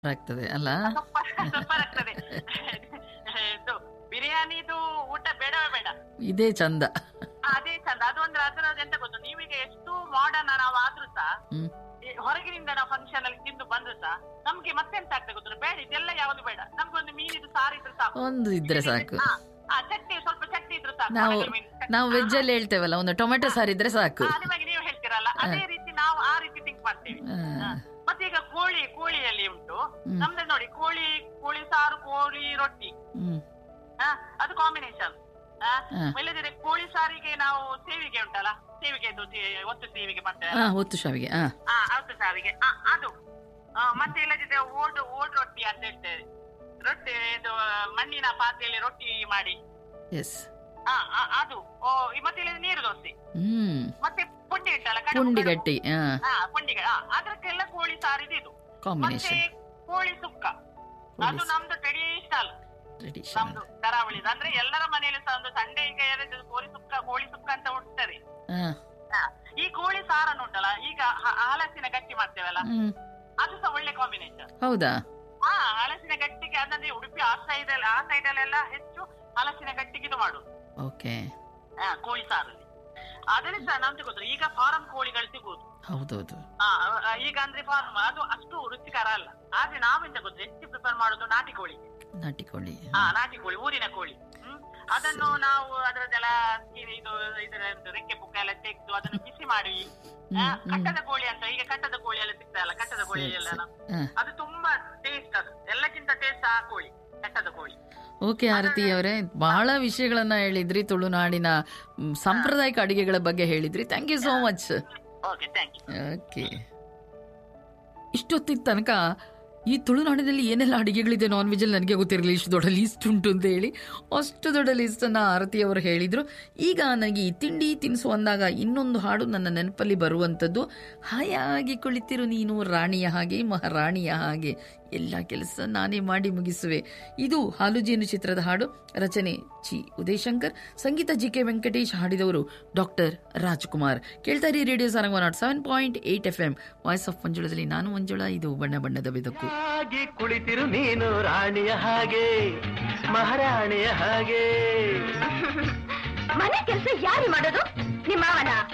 ಆಗ್ತದೆ ಅಲ್ಲ super super ಆಗ್ತದೆ ಇದು ಬಿರಿಯಾನಿದು ಊಟ ಬೇಡವೇ ಬೇಡ ಇದೇ ಚಂದ ಅದೇ ಚಂದ ಅದು ಅಂದ್ರೆ ಅದರದ್ದು ಎಂತ ಗೊತ್ತು ನೀವೀಗ ಎಷ್ಟು ಮಾಡರ್ನ್ ನಾವು ಆದ್ರೂ ಸಹ ಹ್ಮ್ ಈ ಹೊರಗಿನಿಂದ ನಾವು ಫಂಕ್ಷನ್ ಅಲ್ಲಿ ತಿಂದು ಬಂದ್ರು ಸಹ ನಮ್ಗೆ ಮತ್ತೆಂತ ಆಗ್ತದೆ ಗೊತ್ತು ಬೇಡ ಇದೆಲ್ಲ ಯಾವ್ದು ಬೇಡ ನಮ್ಗೊಂದು ಮೀನಿದು ಸಾರು ಇದ್ರೆ ಸಾಕು ಒಂದು ಇದ್ರೆ ಸಾಕು ಹಾ, ಹಾ, ಚಟ್ನಿ ಸ್ವಲ್ಪ ಚಟ್ನಿ ಇದ್ರೆ ಸಾಕು ನಾವು ಒಣಗಿದ ಮೀನು ಚಟ್ನಿ. ನಾವು ವೆಜ್ ಅಲ್ಲಿ ಹೇಳ್ತೇವಲ್ಲ ಒಂದು ಟೊಮೆಟೊ ಸಾರು ಇದ್ರೆ ಸಾಕು ಹಾ, ನಿಮಗೆ ನೀವು ಹೇಳ್ತೀರಲ್ಲ ಅದೇ ರೀತಿ ನಾವು ಆ ರೀತಿ ಥಿಂಕ್ ಮಾಡ್ತೇವೆ ಆ, ಹಾ. ಮತ್ತೆ ಈಗ ಕೋಳಿ ಕೋಳಿಯಲ್ಲಿ ಉಂಟು ಹ್ಮ್. ನಮ್ದು ನೋಡಿ ಕೋಳಿ ಕೋಳಿ ಸಾರು ಕೋಳಿ ರೊಟ್ಟಿ ಹ್ಮ್ ಹಾ, ಅದು ಕಾಂಬಿನೇಷನ್ ಹಾ. ಇಲ್ಲದಿದ್ರೆ ಕೋಳಿ ಸಾರಿಗೆ ನಾವು ಸೇವಿಗೆ ಉಂಟಲ್ಲ ಸೇವಿಗೆ ಇದು ಸೇ- ಒತ್ತು ಸೇವಿಗೆ ಮಾಡ್ತೇವೆ ಹಾ ಒತ್ತು ಶಾವಿಗೆ ಹಾ ಹಾ ಒತ್ತು ಸಾವಿಗೆ ಆ, ಅದು ಆ, ಮತ್ತೆ ಇಲ್ಲದಿದ್ರೆ ಓಡ್ ಓಡ್ ರೊಟ್ಟಿ ಅಂತ ಹೇಳ್ತೇವೆ ರೊಟ್ಟಿ ಇದು ಮಣ್ಣಿನ ಪಾತ್ರೆಯಲ್ಲಿ ರೊಟ್ಟಿ ಮಾಡಿ ಎಸ್ ಆ, ಆ, ಅದು ಓ, ಮತ್ತೆ ಇಲ್ಲದ್ರೆ ನೀರು ದೋಸೆ ಹ್ಮ್ ಮತ್ತೆ ಪುಂಡಿ ಉಂಟಲ್ಲ ಕಡುಬು, ಪುಂಡಿ ಕಡುಬು. ಗಟ್ಟಿ ಹಾ ಹಾ ಪುಂಡಿಗೆ ಹಾ, ಅದಕ್ಕೆಲ್ಲ ಕೋಳಿ ಸಾರಿದು ಇದು ಮತ್ತೆ ಕಾಂಬಿನೇಷನ್ ಕೋಳಿ ಸುಕ್ಕ ಅದು ನಮ್ದು ಟ್ರೆಡಿಷನಲ್ ಟ್ರೆಡಿಷನ್ ನಮ್ದು ಕರಾವಳಿದು ಅಂದ್ರೆ ಎಲ್ಲರ ಮನೆಯಲ್ಲಿ ಸಹ ಒಂದು ಸಂಡೆ ಈಗ ಎರಡು ಕೋಳಿ ಸುಕ್ಕ ಕೋಳಿ ಸುಕ್ಕ ಅಂತ ಉಂಟದೆ ಹಾ ಹಾ. ಈ ಕೋಳಿ ಸಾರನ್ನು ಉಂಟಲ್ಲ ಈಗ ಹ- ಹಲಸಿನ ಗಟ್ಟಿ ಮಾಡ್ತೇವಲ್ಲ ಹ್ಮ್ ಅದು ಸಹ ಒಳ್ಳೆ ಕಾಂಬಿನೇಷನ್ ಹೌದಾ ಹಾ ಹಲಸಿನ ಗಟ್ಟಿಗೆ ಅದಂದ್ರೆ ಉಡುಪಿ ಆ ಸೈಡ್ ಆ ಸೈಡ್ ಅಲ್ಲೆಲ್ಲ ಹೆಚ್ಚು ಹಲಸಿನ ಗಟ್ಟಿಗೆ ಇದು ಮಾಡುದು ಓಕೆ ಹಾ, ಕೋಳಿ ಸಾರಲ್ಲಿ ಅದರಲ್ಲಿ ಸಹ ನಮ್ದು ಗೊತ್ತು ಈಗ ಫಾರಂ ಕೋಳಿಗಳು ಸಿಗುವುದು ಹೌದೌದು ಹಾ ಆ, ಈಗ ಅಂದ್ರೆ ಫಾರ್ಮ್ ಅದು ಅಷ್ಟು ರುಚಿಕರ ಅಲ್ಲ ಆದ್ರೆ ನಾವೆಂತ ಗೊತ್ತು ಹೆಚ್ಚು ಪ್ರಿಫರ್ ಮಾಡೋದು ನಾಟಿ ಕೋಳಿ ನಾಟಿ ಕೋಳಿ ಹಾ ನಾಟಿ ಕೋಳಿ ಊರಿನ ಕೋಳಿ ಹ್ಮ್ ಅದನ್ನು ನಾವು ಅದರದ್ದೆಲ್ಲ skin ಇದು ಇದರ ಒಂದು ರೆಕ್ಕೆ ಪುಕ್ಕ ಎಲ್ಲ ತೆಗೆದು ಅದನ್ನು ಬಿಸಿ ಮಾಡಿ ಆ, ಹ್ಮ್, ಹ್ಮ್. ಕಟ್ಟದ ಕೋಳಿ ಅಂತ ಈಗ ಕಟ್ಟದ ಕೋಳಿ ಎಲ್ಲ ಸಿಗ್ತದಲ್ಲ ಕಟ್ಟದ ಕೋಳಿ ಸರಿ, ಎಲ್ಲ ಸರಿ. ಹಾ. ಅದು ತುಂಬಾ ಟೇಸ್ಟ್ ಅದು ಎಲ್ಲಕ್ಕಿಂತ ಟೇಸ್ಟ್ ಆ ಕೋಳಿ ಕಟ್ಟದ ಕೋಳಿ ಓಕೆ ಆರತಿ ಅವರೇ ಬಹಳ ವಿಷಯಗಳನ್ನ ಹೇಳಿದ್ರಿ ತುಳುನಾಡಿನ ಮ್, ಸಾಂಪ್ರದಾಯಿಕ ಅಡಿಗೆಗಳ ಬಗ್ಗೆ ಹೇಳಿದ್ರಿ thank you so much okay thank you okay ಇಷ್ಟೊತ್ತಿನ ತನಕ ಈ ತುಳುನಾಡಿನಲ್ಲಿ ಏನೆಲ್ಲ ಅಡಿಗೆಗಳಿದೆ ನಾನ್ ವೆಜಲ್ಲಿ ನನಗೆ ಗೊತ್ತಿರಲಿಲ್ಲ ಇಷ್ಟು ದೊಡ್ಡ ಲಿಸ್ಟ್ ಉಂಟು ಅಂತ ಹೇಳಿ ಅಷ್ಟು ದೊಡ್ಡ ಲಿಸ್ಟನ್ನು ಆರತಿ ಅವರು ಹೇಳಿದರು ಈಗ ನನಗೆ ಈ ತಿಂಡಿ ತಿನಿಸು ಅಂದಾಗ ಇನ್ನೊಂದು ಹಾಡು ನನ್ನ ನೆನಪಲ್ಲಿ ಬರುವಂಥದ್ದು ಹಾಯಾಗಿ ಕುಳಿತಿರು ನೀನು ರಾಣಿಯ ಹಾಗೆ ಮಹಾರಾಣಿಯ ಹಾಗೆ ಎಲ್ಲ ಕೆಲಸ ನಾನೇ ಮಾಡಿ ಮುಗಿಸುವೆ ಇದು ಹಾಲುಜೇನು ಚಿತ್ರದ ಹಾಡು ರಚನೆ ಚಿ ಉದಯಶಂಕರ್ ಸಂಗೀತ ಜಿ ಕೆ ವೆಂಕಟೇಶ್ ಹಾಡಿದವರು ಡಾಕ್ಟರ್ ರಾಜ್ಕುಮಾರ್ ಕೇಳ್ತಾ ಇರಿ radio Sarang nought seven point eight F M voice of ಮಂಜುಳದಲ್ಲಿ ನಾನು ಮಂಜುಳ ಇದು ಬಣ್ಣ ಬಣ್ಣದ ಬೆದಕು ಹಾಗೆ ಕುಳಿತಿರು ನೀನು ರಾಣಿಯ ಹಾಗೆ ಮಹಾರಾಣಿಯ ಹಾಗೆ ಮನೆ ಕೆಲಸ ಯಾರು ಮಾಡೋದು ನಿಮ್ಮ ಮಾವನ